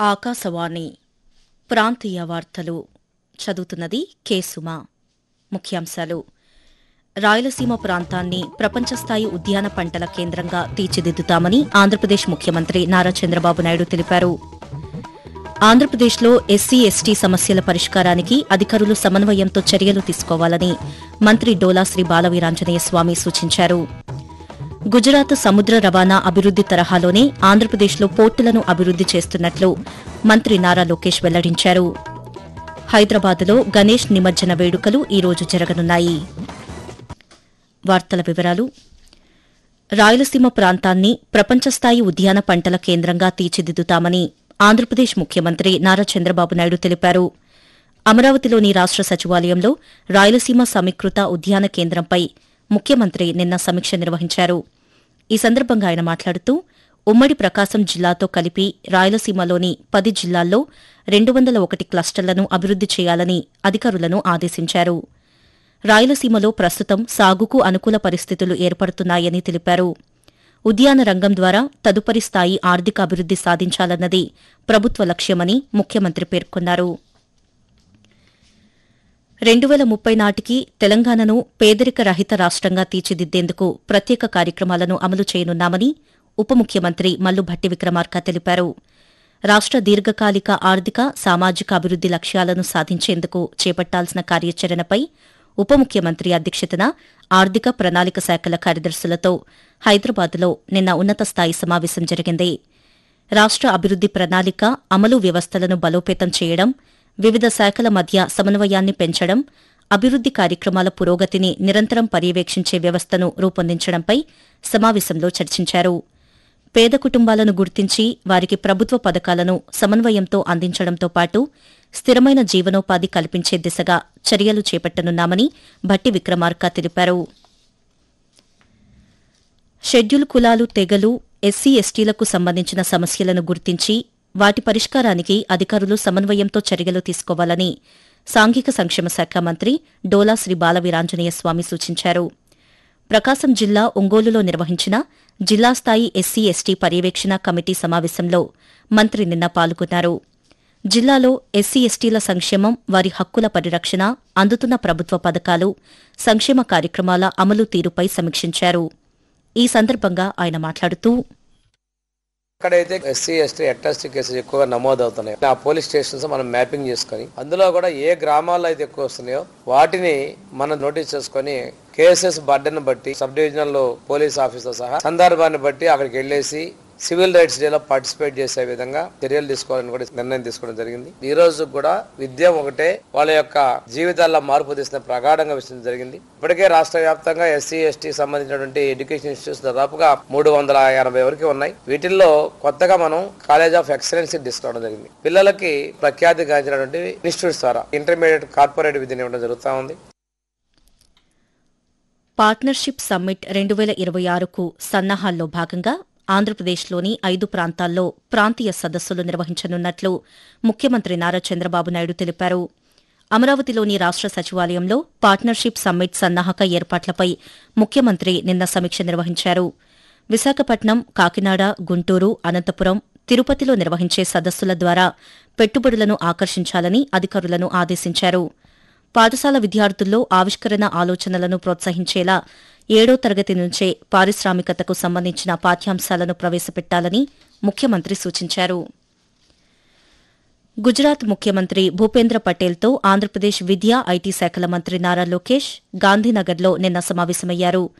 ఆకాశవాణి ప్రాంతీయ వార్తలు చదువుతున్నది కె సుమా ముఖ్యాంశాలు రాయలసీమ ప్రాంతాన్ని ప్రపంచస్థాయి ఉద్యాన పంటల కేంద్రంగా తీర్చిదిద్దుతామని ఆంధ్రప్రదేశ్ ముఖ్యమంత్రి నారా చంద్రబాబు నాయుడు తెలిపారు ఆంధ్రప్రదేశ్లో ఎస్సీ ఎస్టీ సమస్యల పరిష్కారానికి అధికారులు సమన్వయంతో చర్యలు తీసుకోవాలని మంత్రి డోలా శ్రీ బాలవీరాంజనేయ స్వామి సూచించారు గుజరాత్ సముద్ర రవాణా అభివృద్ది తరహాలోనే ఆంధ్రప్రదేశ్లో పోర్టులను అభివృద్ది చేస్తున్నట్లు మంత్రి నారా లోకేష్ వెల్లడించారు హైదరాబాద్లో గణేష్ నిమజ్జన వేడుకలు ఈ రోజు జరగనున్నాయి వార్తల వివరాలు రాయలసీమ ప్రాంతాన్ని ప్రపంచస్థాయి ఉద్యాన పంటల కేంద్రంగా తీర్చిదిద్దుతామని ఆంధ్రప్రదేశ్ ముఖ్యమంత్రి నారా చంద్రబాబు నాయుడు తెలిపారు అమరావతిలోని రాష్ట సచివాలయంలో రాయలసీమ సమీకృత ఉద్యాన కేంద్రంపై ముఖ్యమంత్రి నిన్న సమీక్ష నిర్వహించారు ఈ సందర్భంగా ఆయన మాట్లాడుతూ ఉమ్మడి ప్రకాశం జిల్లాతో కలిపి రాయలసీమలోని పది జిల్లాల్లో రెండు వందల ఒకటి క్లస్టర్లను అభివృద్ది చేయాలని అధికారులను ఆదేశించారు రాయలసీమలో ప్రస్తుతం సాగుకు అనుకూల పరిస్థితులు ఏర్పడుతున్నాయని తెలిపారు ఉద్యాన రంగం ద్వారా తదుపరి స్థాయి ఆర్థిక అభివృద్ది సాధించాలన్నది ప్రభుత్వ లక్ష్యమని ముఖ్యమంత్రి పేర్కొన్నారు రెండు వేల ముప్పై నాటికి తెలంగాణను పేదరిక రహిత రాష్ట్రంగా తీర్చిదిద్దేందుకు ప్రత్యేక కార్యక్రమాలను అమలు చేయనున్నామని ఉప ముఖ్యమంత్రి మల్లు భట్టి విక్రమార్క తెలిపారు రాష్ట దీర్ఘకాలిక ఆర్థిక సామాజిక అభివృద్ది లక్ష్యాలను సాధించేందుకు చేపట్టాల్సిన కార్యాచరణపై ఉప ముఖ్యమంత్రి అధ్యక్షతన ఆర్థిక ప్రణాళిక శాఖల కార్యదర్శులతో హైదరాబాద్లో నిన్న ఉన్నత స్థాయి సమావేశం జరిగింది రాష్ట అభివృద్ది ప్రణాళిక అమలు వ్యవస్థలను బలోపేతం చేయడం వివిధ శాఖల మధ్య సమన్వయాన్ని పెంచడం అభివృద్ది కార్యక్రమాల పురోగతిని నిరంతరం పర్యవేక్షించే వ్యవస్థను రూపొందించడంపై సమావేశంలో చర్చించారు పేద కుటుంబాలను గుర్తించి వారికి ప్రభుత్వ పథకాలను సమన్వయంతో అందించడంతో పాటు స్థిరమైన జీవనోపాధి కల్పించే దిశగా చర్యలు చేపట్టనున్నామని భట్టి విక్రమార్క తెలిపారు షెడ్యూల్ కులాలు తెగలు ఎస్సీ ఎస్టీలకు సంబంధించిన సమస్యలను గుర్తించి వాటి పరిష్కారానికి అధికారులు సమన్వయంతో చర్యలు తీసుకోవాలని సాంఘిక సంక్షేమ శాఖ మంత్రి డోలా శ్రీ బాలవీరాంజనేయ స్వామి సూచించారు ప్రకాశం జిల్లా ఒంగోలులో నిర్వహించిన జిల్లా స్థాయి ఎస్సీ ఎస్టీ పర్యవేక్షణ కమిటీ సమావేశంలో మంత్రి నిన్న పాల్గొన్నారు జిల్లాలో ఎస్సీ ఎస్టీల సంక్షేమం వారి హక్కుల పరిరక్షణ అందుతున్న ప్రభుత్వ పథకాలు సంక్షేమ కార్యక్రమాల అమలు తీరుపై సమీక్షించారు ఈ సందర్భంగా ఆయన మాట్లాడుతూ ఎక్కడైతే ఎస్సీ ఎస్టీ అట్రాసిటీ కేసులు ఎక్కువగా నమోదు అవుతున్నాయి ఆ పోలీస్ స్టేషన్స్ మనం మ్యాపింగ్ చేసుకొని అందులో కూడా ఏ గ్రామాల్లో అయితే ఎక్కువ వస్తున్నాయో వాటిని మనం నోటీస్ చేసుకొని కేసెస్ బర్డెన్ బట్టి సబ్ డివిజనల్ పోలీస్ ఆఫీసర్ సహా సందర్భాన్ని బట్టి అక్కడికి వెళ్ళేసి సివిల్ రైట్స్ డేలో పార్టిసిపేట్ చేసే విధంగా చర్యలు తీసుకోవాలని కూడా నిర్ణయం తీసుకోవడం జరిగింది ఈ రోజు కూడా విద్య ఒకటే వాళ్ళ యొక్క జీవితాల్లో మార్పు తీసిన ప్రగాఢంగా విషయం జరిగింది ఇప్పటికే రాష్ట్ర వ్యాప్తంగా ఎస్సీ ఎస్టీ సంబంధించినటువంటి ఎడ్యుకేషన్ ఇన్స్టిట్యూట్స్ దాదాపుగా మూడు వందల ఎనభై వరకు ఉన్నాయి వీటిల్లో కొత్తగా మనం కాలేజ్ ఆఫ్ ఎక్సలెన్సీ తీసుకోవడం జరిగింది పిల్లలకి ప్రఖ్యాతి గాంచినటువంటి ఇన్స్టిట్యూట్స్ ద్వారా ఇంటర్మీడియట్ కార్పొరేట్ విద్యను ఇవ్వడం జరుగుతూ ఉంది పార్ట్నర్షిప్ సమ్మిట్ రెండు వేల ఇరవై ఆరుకు సన్నాహాల్లో భాగంగా ఆంధ్రప్రదేశ్లోని ఐదు ప్రాంతాల్లో ప్రాంతీయ సదస్సులు నిర్వహించనున్నట్లు ముఖ్యమంత్రి నారా చంద్రబాబు నాయుడు తెలిపారు అమరావతిలోని రాష్ట సచివాలయంలో పార్ట్నర్షిప్ సమ్మిట్ సన్నాహక ఏర్పాట్లపై ముఖ్యమంత్రి నిన్న సమీక్ష నిర్వహించారు విశాఖపట్నం కాకినాడ గుంటూరు అనంతపురం తిరుపతిలో నిర్వహించే సదస్సుల ద్వారా పెట్టుబడులను ఆకర్షించాలని అధికారులను ఆదేశించారు పాఠశాల విద్యార్థుల్లో ఆవిష్కరణ ఆలోచనలను ప్రోత్సహించేలా ఏడో తరగతి నుంచే పారిశ్రామికతకు సంబంధించిన పాఠ్యాంశాలను ప్రవేశపెట్టాలని ముఖ్యమంత్రి సూచించారు గుజరాత్ ముఖ్యమంత్రి భూపేంద్ర పటేల్తో ఆంధ్రప్రదేశ్ విద్యా ఐటీ శాఖల మంత్రి నారా లోకేష్ గాంధీనగర్లో నిన్న సమావేశమయ్యారు